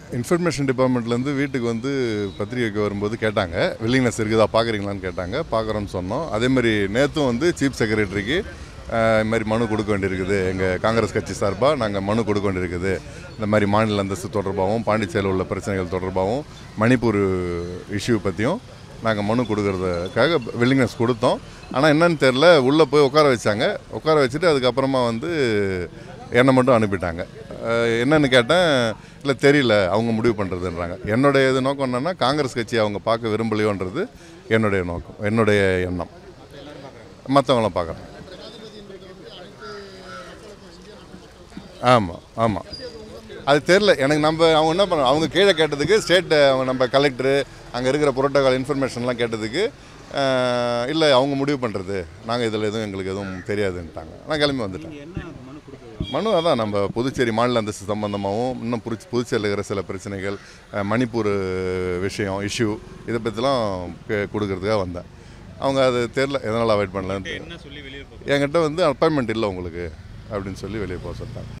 information டிபார்ட்மெண்ட்லேருந்து வீட்டுக்கு வந்து பத்திரிகைக்கு வரும்போது கேட்டாங்க வில்லிங்னஸ் இருக்குதா பார்க்குறீங்களான்னு கேட்டாங்க பார்க்குறோன்னு சொன்னோம் அதேமாதிரி நேற்றும் வந்து சீஃப் செக்ரட்டரிக்கு இது மாதிரி மனு கொடுக்க வேண்டியிருக்குது எங்கள் காங்கிரஸ் கட்சி சார்பாக நாங்கள் மனு கொடுக்க வேண்டியிருக்குது இந்த மாதிரி மாநில அந்தஸ்து தொடர்பாகவும் பாண்டிச்சேரியில் உள்ள பிரச்சனைகள் தொடர்பாகவும் மணிப்பூர் இஷ்யூ பற்றியும் நாங்கள் மனு கொடுக்கறதுக்காக வில்லிங்னஸ் கொடுத்தோம் ஆனால் என்னன்னு தெரில உள்ளே போய் உட்கார வச்சாங்க உட்கார வச்சுட்டு அதுக்கப்புறமா வந்து என்னை மட்டும் அனுப்பிட்டாங்க அஹ் என்னன்னு கேட்டேன் இல்லை தெரியல அவங்க முடிவு பண்ணுறதுன்றாங்க என்னுடைய இது நோக்கம் என்னென்னா காங்கிரஸ் கட்சி அவங்க பார்க்க விரும்பலையோன்றது என்னுடைய நோக்கம் என்னுடைய எண்ணம் மற்றவங்களாம் பார்க்குறேன் ஆமாம் ஆமாம் அது தெரில எனக்கு நம்ம அவங்க என்ன பண்ண அவங்க கீழே கேட்டதுக்கு ஸ்டேட் அவங்க நம்ம கலெக்டரு அங்கே இருக்கிற புரோட்டோகால் இன்ஃபர்மேஷன்லாம் கேட்டதுக்கு இல்லை அவங்க முடிவு பண்ணுறது நாங்கள் இதில் எதுவும் எங்களுக்கு எதுவும் தெரியாதுன்ட்டாங்க நான் கிளம்பி வந்துட்டேன் என்ன மனு கொடுக்க மனு அதான் நம்ம புதுச்சேரி மாநில அந்தஸ்து சம்பந்தமாகவும் இன்னும் புதுச்ச புதுச்சேரியில் இருக்கிற சில பிரச்சனைகள் அஹ், மணிப்பூர் விஷயம் இஷ்யூ இதை பற்றிலாம் கே- கொடுக்கறதுக்காக வந்தேன் அவங்க அது தெரில எதனால் அவாய்ட் பண்ணலன்னு என்ன சொல்லி வெளியே போக என்கிட்ட வந்து அப்பாயின்மெண்ட் இல்லை உங்களுக்கு அப்படின்னு சொல்லி வெளியே போக சொல்லிட்டாங்க